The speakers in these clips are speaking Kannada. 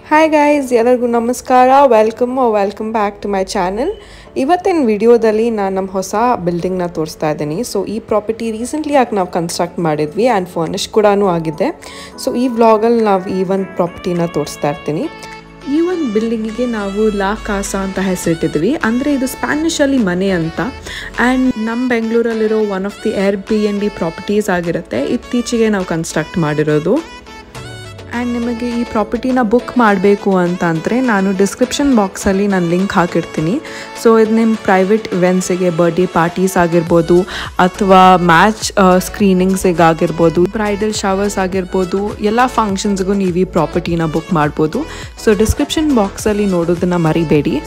ಹಾಯ್ ಗೈಸ್ ಎಲ್ಲರಿಗೂ ನಮಸ್ಕಾರ welcome welcome back to my channel ಇವತ್ತಿನ ವಿಡಿಯೋದಲ್ಲಿ ನಾನು ನಮ್ಮ ಹೊಸ ಬಿಲ್ಡಿಂಗ್ನ ತೋರಿಸ್ತಾ ಇದ್ದೀನಿ ಸೊ ಈ ಪ್ರಾಪರ್ಟಿ ರೀಸೆಂಟ್ಲಿ ಆಗಿ ನಾವು ಕನ್ಸ್ಟ್ರಕ್ಟ್ ಮಾಡಿದ್ವಿ ಆ್ಯಂಡ್ ಫರ್ನಿಶ್ ಕೂಡ ಆಗಿದೆ ಸೊ ಈ ವ್ಲಾಗಲ್ಲಿ ನಾವು ಈ ಒಂದು ಪ್ರಾಪರ್ಟಿನ ತೋರಿಸ್ತಾ ಇರ್ತೀನಿ ಈ ಒಂದು ಬಿಲ್ಡಿಂಗಿಗೆ ನಾವು ಲಾ ಕಾಸಾ ಅಂತ ಹೆಸರಿಟ್ಟಿದ್ವಿ ಅಂದರೆ ಇದು ಸ್ಪ್ಯಾನಿಷಲ್ಲಿ ಮನೆ ಅಂತ ಆ್ಯಂಡ್ ನಮ್ಮ ಬೆಂಗಳೂರಲ್ಲಿರೋ one of the Airbnb properties ಆಗಿರುತ್ತೆ ಇತ್ತೀಚೆಗೆ ನಾವು ಕನ್ಸ್ಟ್ರಕ್ಟ್ ಮಾಡಿರೋದು ಆ್ಯಂಡ್ ನಿಮಗೆ ಈ ಪ್ರಾಪರ್ಟಿನ ಬುಕ್ ಮಾಡಬೇಕು ಅಂತ ಅಂದರೆ ನಾನು ಡಿಸ್ಕ್ರಿಪ್ಷನ್ ಬಾಕ್ಸಲ್ಲಿ ನಾನು ಲಿಂಕ್ ಹಾಕಿರ್ತೀನಿ ಸೊ ಇದು ನಿಮ್ಮ ಪ್ರೈವೇಟ್ ಇವೆಂಟ್ಸಿಗೆ ಬರ್ಡೇ ಪಾರ್ಟೀಸ್ ಆಗಿರ್ಬೋದು ಅಥವಾ ಮ್ಯಾಚ್ ಸ್ಕ್ರೀನಿಂಗ್ಸಿಗೆ ಆಗಿರ್ಬೋದು ಬ್ರೈಡಲ್ ಶವರ್ಸ್ ಆಗಿರ್ಬೋದು ಎಲ್ಲ ಫಂಕ್ಷನ್ಸ್ಗೂ ನೀವು ಈ ಪ್ರಾಪರ್ಟಿನ ಬುಕ್ ಮಾಡ್ಬೋದು ಸೊ ಡಿಸ್ಕ್ರಿಪ್ಷನ್ ಬಾಕ್ಸಲ್ಲಿ ನೋಡೋದನ್ನು ಮರಿಬೇಡಿ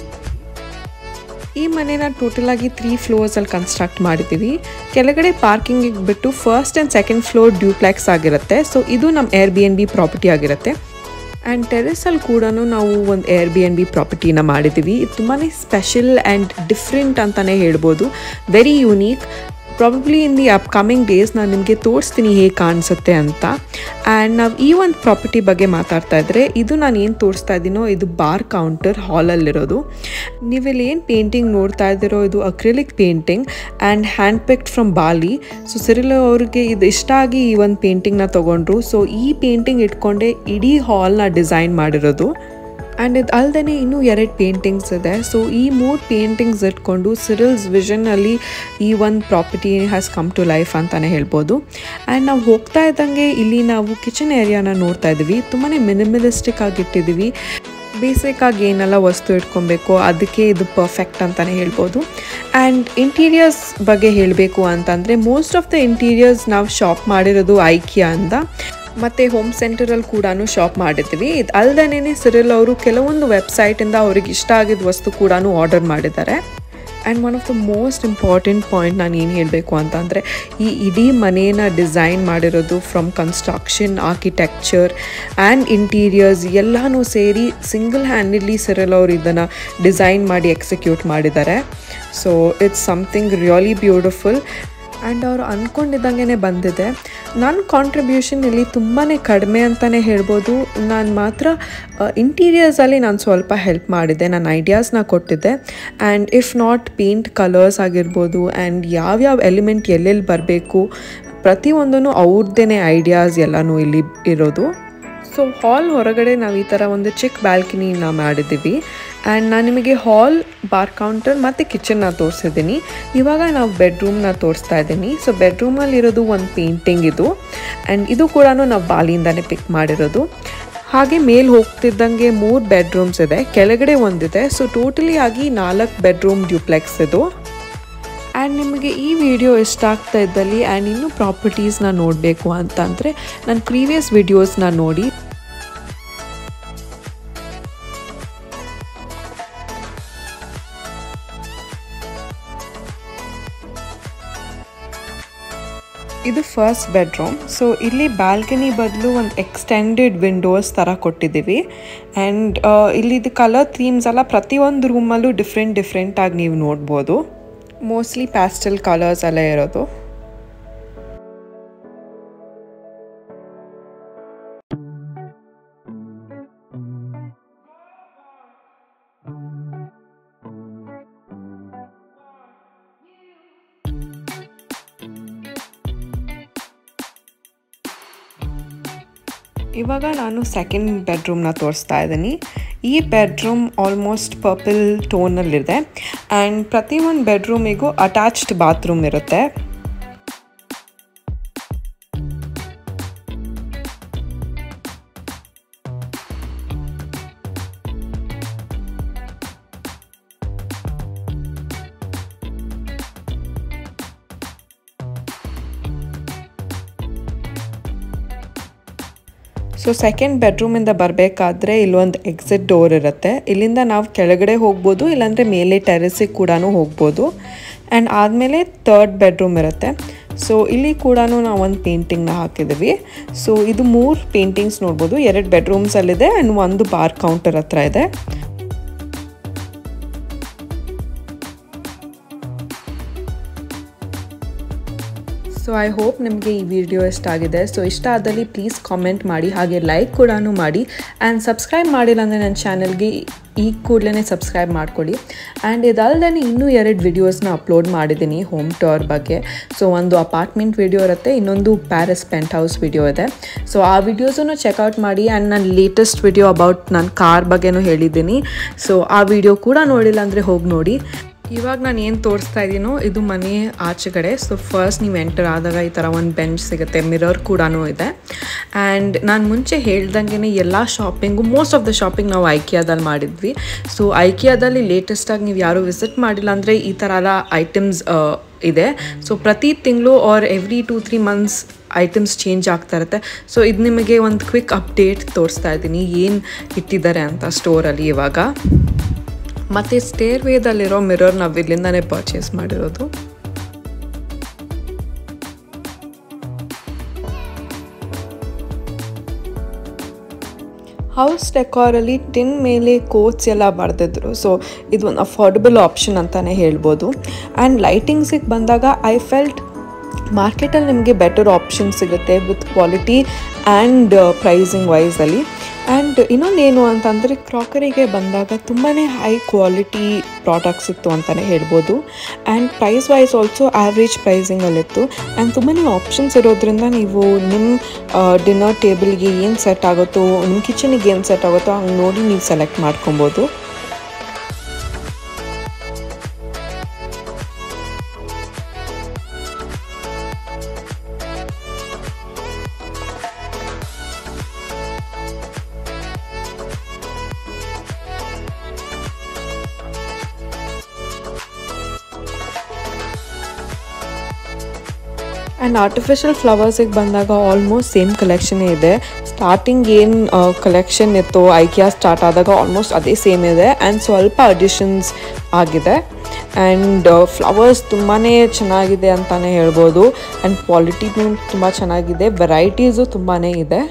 ಈ ಮನೇನ ಟೋಟಲ್ ಆಗಿ ತ್ರೀ ಫ್ಲೋರ್ಸಲ್ಲಿ ಕನ್ಸ್ಟ್ರಕ್ಟ್ ಮಾಡಿದ್ದೀವಿ ಕೆಳಗಡೆ ಪಾರ್ಕಿಂಗಿಗೆ ಬಿಟ್ಟು first and second floor duplex ಆಗಿರುತ್ತೆ ಸೊ ಇದು ನಮ್ಮ Airbnb property ಆಗಿರುತ್ತೆ ಆ್ಯಂಡ್ ಟೆರೆಸಲ್ಲಿ ಕೂಡ ನಾವು ಒಂದು ಏರ್ ಬಿ ಎನ್ ಬಿ ಪ್ರಾಪರ್ಟಿನ ಮಾಡಿದ್ದೀವಿ ಇದು ತುಂಬಾ ಸ್ಪೆಷಲ್ ಆ್ಯಂಡ್ ಡಿಫ್ರೆಂಟ್ ಅಂತಲೇ ಹೇಳ್ಬೋದು very unique probably in the upcoming days ನಾನು ನಿಮಗೆ ತೋರಿಸ್ತೀನಿ ಹೇಗೆ ಕಾಣಿಸುತ್ತೆ ಅಂತ ಆ್ಯಂಡ್ ನಾವು ಈ ಒಂದು ಪ್ರಾಪರ್ಟಿ ಬಗ್ಗೆ ಮಾತಾಡ್ತಾ ಇದ್ದರೆ ಇದು ನಾನು ಏನು ತೋರಿಸ್ತಾ ಇದ್ದೀನೋ ಇದು ಬಾರ್ ಕೌಂಟರ್ ಹಾಲಲ್ಲಿರೋದು ನೀವಿಲ್ಲಿ ಏನು ಪೇಂಟಿಂಗ್ ನೋಡ್ತಾ ಇದ್ದೀರೋ ಇದು acrylic painting and hand picked from Bali so Cyril ಅವ್ರಿಗೆ ಇದು ಇಷ್ಟ ಆಗಿ ಈ ಒಂದು ಪೇಂಟಿಂಗ್ನ ತೊಗೊಂಡ್ರು ಸೊ ಈ ಪೇಂಟಿಂಗ್ ಇಟ್ಕೊಂಡೆ ಇಡೀ ಹಾಲ್ನ ಡಿಸೈನ್ ಮಾಡಿರೋದು ಆ್ಯಂಡ್ ಇದು ಅಲ್ಲದೆ ಇನ್ನೂ ಎರಡು ಪೇಂಟಿಂಗ್ಸ್ ಇದೆ ಸೊ ಈ ಮೂರು ಪೇಂಟಿಂಗ್ಸ್ ಇಟ್ಕೊಂಡು ಸಿರಿಲ್ಸ್ ವಿಷನಲ್ಲಿ ಈ ಒಂದು property has come to life ಅಂತಲೇ ಹೇಳ್ಬೋದು ಆ್ಯಂಡ್ ನಾವು ಹೋಗ್ತಾ ಇದ್ದಂಗೆ ಇಲ್ಲಿ ನಾವು ಕಿಚನ್ ಏರಿಯಾನ ನೋಡ್ತಾ ಇದ್ದೀವಿ ತುಂಬಾ ಮಿನಿಮಲಿಸ್ಟಿಕ್ ಆಗಿಟ್ಟಿದ್ದೀವಿ ಬೇಸಿಕ್ಕಾಗಿ ಏನೆಲ್ಲ ವಸ್ತು ಇಟ್ಕೊಬೇಕು ಅದಕ್ಕೆ ಇದು ಪರ್ಫೆಕ್ಟ್ ಅಂತಲೇ ಹೇಳ್ಬೋದು ಆ್ಯಂಡ್ ಇಂಟೀರಿಯರ್ಸ್ ಬಗ್ಗೆ ಹೇಳಬೇಕು ಅಂತಂದರೆ ಮೋಸ್ಟ್ ಆಫ್ ದ ಇಂಟೀರಿಯರ್ಸ್ ನಾವು ಶಾಪ್ ಮಾಡಿರೋದು ಐಕಿಯಾ ಅಂತ ಮತ್ತು ಹೋಮ್ ಸೆಂಟರಲ್ಲಿ ಕೂಡ ಶಾಪ್ ಮಾಡಿದ್ವಿ ಇದು ಅಲ್ದೇ ಸಿರಿಲ್ ಅವರು ಕೆಲವೊಂದು ವೆಬ್ಸೈಟಿಂದ ಅವ್ರಿಗೆ ಇಷ್ಟ ಆಗಿದ್ದ ವಸ್ತು ಕೂಡ ಆರ್ಡರ್ ಮಾಡಿದ್ದಾರೆ and one of the most important point ನಾನು ಏನು ಹೇಳಬೇಕು ಅಂತಂದರೆ ಈ ಇಡೀ ಮನೇನ ಡಿಸೈನ್ ಮಾಡಿರೋದು from construction architecture and interiors ಎಲ್ಲನೂ ಸೇರಿ ಸಿಂಗಲ್ ಹ್ಯಾಂಡಲ್ಲಿ ಸಿರಲ್ ಅವರು ಇದನ್ನು ಡಿಸೈನ್ ಮಾಡಿ ಎಕ್ಸಿಕ್ಯೂಟ್ ಮಾಡಿದ್ದಾರೆ so it's something really beautiful and ಅವರು ಅಂದ್ಕೊಂಡಿದ್ದಂಗೆ ಬಂದಿದೆ ನನ್ನ ಕಾಂಟ್ರಿಬ್ಯೂಷನ್ ಇಲ್ಲಿ ತುಂಬಾ ಕಡಿಮೆ ಅಂತಲೇ ಹೇಳ್ಬೋದು ನಾನು ಮಾತ್ರ ಇಂಟೀರಿಯರ್ಸಲ್ಲಿ ನಾನು ಸ್ವಲ್ಪ ಹೆಲ್ಪ್ ಮಾಡಿದ್ದೆ ನನ್ನ ಐಡಿಯಾಸ್ನ ಕೊಟ್ಟಿದ್ದೆ and if not paint colours ಆಗಿರ್ಬೋದು ಆ್ಯಂಡ್ ಯಾವ್ಯಾವ ಎಲಿಮೆಂಟ್ ಎಲ್ಲೆಲ್ಲಿ ಬರಬೇಕು ಪ್ರತಿಯೊಂದೂ ಅವ್ರದ್ದೇ ಐಡಿಯಾಸ್ ಎಲ್ಲನೂ ಇಲ್ಲಿ ಇರೋದು ಸೊ ಹಾಲ್ ಹೊರಗಡೆ ನಾವು ಈ ಥರ ಒಂದು ಚಿಕ್ಕ ಬ್ಯಾಲ್ಕನಿನ ಮಾಡಿದ್ದೀವಿ ಆ್ಯಂಡ್ ನಾನು ನಿಮಗೆ ಹಾಲ್ ಬಾರ್ ಕೌಂಟರ್ ಮತ್ತು ಕಿಚನ್ನ ತೋರಿಸಿದ್ದೀನಿ ಇವಾಗ ನಾವು ಬೆಡ್ರೂಮ್ನ ತೋರಿಸ್ತಾ ಇದ್ದೀನಿ ಸೊ ಬೆಡ್ರೂಮಲ್ಲಿರೋದು ಒಂದು ಪೇಂಟಿಂಗ್ ಇದು ಆ್ಯಂಡ್ ಇದು ಕೂಡ ನಾವು ಬಾಲಿಯಿಂದನೇ ಪಿಕ್ ಮಾಡಿರೋದು ಹಾಗೆ ಮೇಲೆ ಹೋಗ್ತಿದ್ದಂಗೆ ಮೂರು ಬೆಡ್ರೂಮ್ಸ್ ಇದೆ ಕೆಳಗಡೆ ಒಂದಿದೆ ಸೊ ಟೋಟಲಿ ಆಗಿ ನಾಲ್ಕು ಬೆಡ್ರೂಮ್ ಡ್ಯೂಪ್ಲೆಕ್ಸ್ ಇದು ಆ್ಯಂಡ್ ನಿಮಗೆ ಈ ವಿಡಿಯೋ ಇಷ್ಟ ಆಗ್ತಾ ಇದ್ದಲ್ಲಿ ಆ್ಯಂಡ್ ಇನ್ನೂ ಪ್ರಾಪರ್ಟೀಸ್ನ ನೋಡಬೇಕು ಅಂತಂದರೆ ನನ್ನ ಪ್ರೀವಿಯಸ್ ವಿಡಿಯೋಸ್ನ ನೋಡಿ ಇದು ಫಸ್ಟ್ ಬೆಡ್ರೂಮ್ ಸೊ ಇಲ್ಲಿ ಬ್ಯಾಲ್ಕನಿ ಬದಲು ಒಂದು ಎಕ್ಸ್ಟೆಂಡೆಡ್ ವಿಂಡೋಸ್ ಥರ ಕೊಟ್ಟಿದ್ದೀವಿ ಆ್ಯಂಡ್ ಇಲ್ಲಿದು ಕಲರ್ ಥೀಮ್ಸ್ ಎಲ್ಲ ಪ್ರತಿಯೊಂದು ರೂಮಲ್ಲೂ ಡಿಫ್ರೆಂಟ್ ಡಿಫ್ರೆಂಟಾಗಿ ನೀವು ನೋಡ್ಬೋದು ಮೋಸ್ಟ್ಲಿ ಪ್ಯಾಸ್ಟಲ್ ಕಲರ್ಸ್ ಎಲ್ಲ ಇರೋದು ಇವಾಗ ನಾನು ಸೆಕೆಂಡ್ ಬೆಡ್ರೂಮ್ನ ತೋರಿಸ್ತಾ ಇದ್ದೀನಿ ಈ ಬೆಡ್ರೂಮ್ ಆಲ್ಮೋಸ್ಟ್ ಪರ್ಪಲ್ ಟೋನಲ್ಲಿದೆ ಆ್ಯಂಡ್ ಪ್ರತಿಯೊಂದು ಬೆಡ್ರೂಮಿಗೂ ಅಟ್ಯಾಚ್ಡ್ ಬಾತ್ರೂಮ್ ಇರುತ್ತೆ ಸೊ ಸೆಕೆಂಡ್ ಬೆಡ್ರೂಮಿಂದ ಬರಬೇಕಾದ್ರೆ ಇಲ್ಲೊಂದು ಎಕ್ಸಿಟ್ ಡೋರ್ ಇರುತ್ತೆ ಇಲ್ಲಿಂದ ನಾವು ಕೆಳಗಡೆ ಹೋಗ್ಬೋದು ಇಲ್ಲಾಂದರೆ ಮೇಲೆ ಟೆರೆಸಿಗೆ ಕೂಡ ಹೋಗ್ಬೋದು ಆ್ಯಂಡ್ ಆದಮೇಲೆ ತರ್ಡ್ ಬೆಡ್ರೂಮ್ ಇರುತ್ತೆ ಸೊ ಇಲ್ಲಿ ಕೂಡ ನಾವು ಒಂದು ಪೇಂಟಿಂಗ್ನ ಹಾಕಿದ್ದೀವಿ ಸೊ ಇದು ಮೂರು ಪೇಂಟಿಂಗ್ಸ್ ನೋಡ್ಬೋದು ಎರಡು ಬೆಡ್ರೂಮ್ಸಲ್ಲಿದೆ ಆ್ಯಂಡ್ ಒಂದು ಬಾರ್ ಕೌಂಟರ್ ಹತ್ರ ಇದೆ ಸೊ ಸೊ ಐ ಹೋಪ್ ನಿಮಗೆ ಈ ವಿಡಿಯೋ ಇಷ್ಟ ಆಗಿದೆ ಸೊ ಇಷ್ಟ ಆದಲ್ಲಿ ಪ್ಲೀಸ್ ಕಾಮೆಂಟ್ ಮಾಡಿ ಹಾಗೆ ಲೈಕ್ ಕೂಡ ಮಾಡಿ ಆ್ಯಂಡ್ ಸಬ್ಸ್ಕ್ರೈಬ್ ಮಾಡಿಲ್ಲ ಅಂದರೆ ನನ್ನ ಚಾನಲ್ಗೆ ಈಗ ಕೂಡಲೇ ಸಬ್ಸ್ಕ್ರೈಬ್ ಮಾಡ್ಕೊಳ್ಳಿ ಆ್ಯಂಡ್ ಇದಲ್ಲದೆ ಇನ್ನೂ ಎರಡು ವಿಡಿಯೋಸ್ನ ಅಪ್ಲೋಡ್ ಮಾಡಿದ್ದೀನಿ ಹೋಮ್ ಟೂರ್ ಬಗ್ಗೆ ಸೊ ಒಂದು ಅಪಾರ್ಟ್ಮೆಂಟ್ ವಿಡಿಯೋ ಇರುತ್ತೆ ಇನ್ನೊಂದು ಪ್ಯಾರಿಸ್ ಪೆಂಟ್ ಹೌಸ್ ವಿಡಿಯೋ ಇದೆ ಸೊ ಆ ವಿಡಿಯೋಸನ್ನು ಚೆಕ್ಔಟ್ ಮಾಡಿ ಆ್ಯಂಡ್ ನಾನು ಲೇಟೆಸ್ಟ್ ವಿಡಿಯೋ ಅಬೌಟ್ ನನ್ನ ಕಾರ್ ಬಗ್ಗೆನೂ ಹೇಳಿದ್ದೀನಿ ಸೊ ಆ ವಿಡಿಯೋ ಕೂಡ ನೋಡಿಲ್ಲ ಅಂದರೆ ಹೋಗಿ ನೋಡಿ ಇವಾಗ ನಾನು ಏನು ತೋರಿಸ್ತಾ ಇದ್ದೀನೋ ಇದು ಮನೆ ಆಚೆಗಡೆ ಸೊ ಫಸ್ಟ್ ನೀವು ಎಂಟರ್ ಆದಾಗ ಈ ಥರ ಒಂದು ಬೆಂಚ್ ಸಿಗುತ್ತೆ ಮಿರರ್ ಕೂಡ ಇದೆ ಆ್ಯಂಡ್ ನಾನು ಮುಂಚೆ ಹೇಳ್ದಂಗೆ ಎಲ್ಲ shopping most of the shopping ನಾವು ಐಕಿಯಾದಲ್ಲಿ ಮಾಡಿದ್ವಿ ಸೊ ಐಕಿಯಾದಲ್ಲಿ ಲೇಟೆಸ್ಟಾಗಿ ನೀವು ಯಾರೂ ವಿಸಿಟ್ ಮಾಡಿಲ್ಲ ಅಂದರೆ ಈ ಥರ ಎಲ್ಲ ಐಟಮ್ಸ್ ಇದೆ ಸೊ ಪ್ರತಿ ತಿಂಗಳು or every two three months items change ಆಗ್ತಾ ಇರುತ್ತೆ ಸೊ ಇದು ನಿಮಗೆ ಒಂದು ಕ್ವಿಕ್ ಅಪ್ಡೇಟ್ ತೋರಿಸ್ತಾ ಇದ್ದೀನಿ ಏನು ಇಟ್ಟಿದ್ದಾರೆ ಅಂತ ಸ್ಟೋರಲ್ಲಿ ಇವಾಗ ಮತ್ತು ಸ್ಟೇರ್ ವೇದಲ್ಲಿರೋ ಮಿರರ್ ನಾವು ಇಲ್ಲಿಂದನೇ ಪರ್ಚೇಸ್ ಮಾಡಿರೋದು ಹೌಸ್ ಡೆಕಾರಲ್ಲಿ ಟಿನ್ ಮೇಲೆ ಕೋಟ್ಸ್ ಎಲ್ಲ ಬರೆದಿದ್ರು ಸೊ ಇದು ಒಂದು ಅಫೋರ್ಡಬಲ್ ಆಪ್ಷನ್ ಅಂತಲೇ ಹೇಳ್ಬೋದು ಆ್ಯಂಡ್ ಲೈಟಿಂಗ್ಸಿಗೆ ಬಂದಾಗ ಐ ಫೆಲ್ಟ್ ಮಾರ್ಕೆಟಲ್ಲಿ ನಿಮಗೆ ಬೆಟರ್ ಆಪ್ಷನ್ ಸಿಗುತ್ತೆ ವಿತ್ ಕ್ವಾಲಿಟಿ ಆ್ಯಂಡ್ ಪ್ರೈಸಿಂಗ್ ವೈಸಲ್ಲಿ ಆ್ಯಂಡ್ ಇನ್ನೊಂದೇನು ಅಂತಂದರೆ ಕ್ರಾಕರಿಗೆ ಬಂದಾಗ ತುಂಬಾ ಹೈ ಕ್ವಾಲಿಟಿ ಪ್ರಾಡಕ್ಟ್ಸ್ ಇತ್ತು ಅಂತಲೇ ಹೇಳ್ಬೋದು and price wise also average ಪ್ರೈಸಿಂಗಲ್ಲಿತ್ತು ಆ್ಯಂಡ್ ತುಂಬಾ ಆಪ್ಷನ್ಸ್ ಇರೋದ್ರಿಂದ ನೀವು ನಿಮ್ಮ ಡಿನ್ನರ್ ಟೇಬಲ್ಗೆ ಏನು ಸೆಟ್ ಆಗುತ್ತೋ ನಿಮ್ಮ ಕಿಚನಿಗೆ ಏನು ಸೆಟ್ ಆಗುತ್ತೋ ಹಂಗೆ ನೋಡಿ ನೀವು ಸೆಲೆಕ್ಟ್ ಮಾಡ್ಕೊಬೋದು ಆ್ಯಂಡ್ ಆರ್ಟಿಫಿಷಿಯಲ್ ಫ್ಲವರ್ಸಿಗೆ ಬಂದಾಗ ಆಲ್ಮೋಸ್ಟ್ ಸೇಮ್ ಕಲೆಕ್ಷನೇ ಇದೆ ಸ್ಟಾರ್ಟಿಂಗ್ ಏನು ಕಲೆಕ್ಷನ್ ಇತ್ತು ಐಕಿಯಾ ಸ್ಟಾರ್ಟ್ ಆದಾಗ ಆಲ್ಮೋಸ್ಟ್ ಅದೇ ಸೇಮ್ ಇದೆ ಆ್ಯಂಡ್ ಸ್ವಲ್ಪ ಅಡಿಷನ್ಸ್ ಆಗಿದೆ ಆ್ಯಂಡ್ ಫ್ಲವರ್ಸ್ ತುಂಬಾ ಚೆನ್ನಾಗಿದೆ ಅಂತಲೇ ಹೇಳ್ಬೋದು ಆ್ಯಂಡ್ ಕ್ವಾಲಿಟಿನೂ ತುಂಬ ಚೆನ್ನಾಗಿದೆ ವೆರೈಟೀಸು ತುಂಬಾ ಇದೆ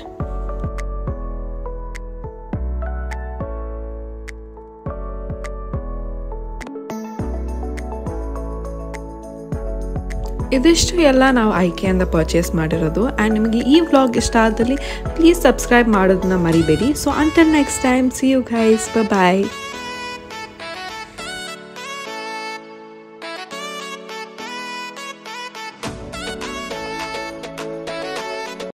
ಇದಿಷ್ಟು ಎಲ್ಲ ನಾವು ಆಯ್ಕೆಯಿಂದ ಪರ್ಚೇಸ್ ಮಾಡಿರೋದು ಆ್ಯಂಡ್ ನಿಮಗೆ ಈ ವ್ಲಾಗ್ ಇಷ್ಟ ಆದಲ್ಲಿ ಪ್ಲೀಸ್ ಸಬ್ಸ್ಕ್ರೈಬ್ ಮಾಡೋದನ್ನ ಮರಿಬೇಡಿ so until next time see you guys bye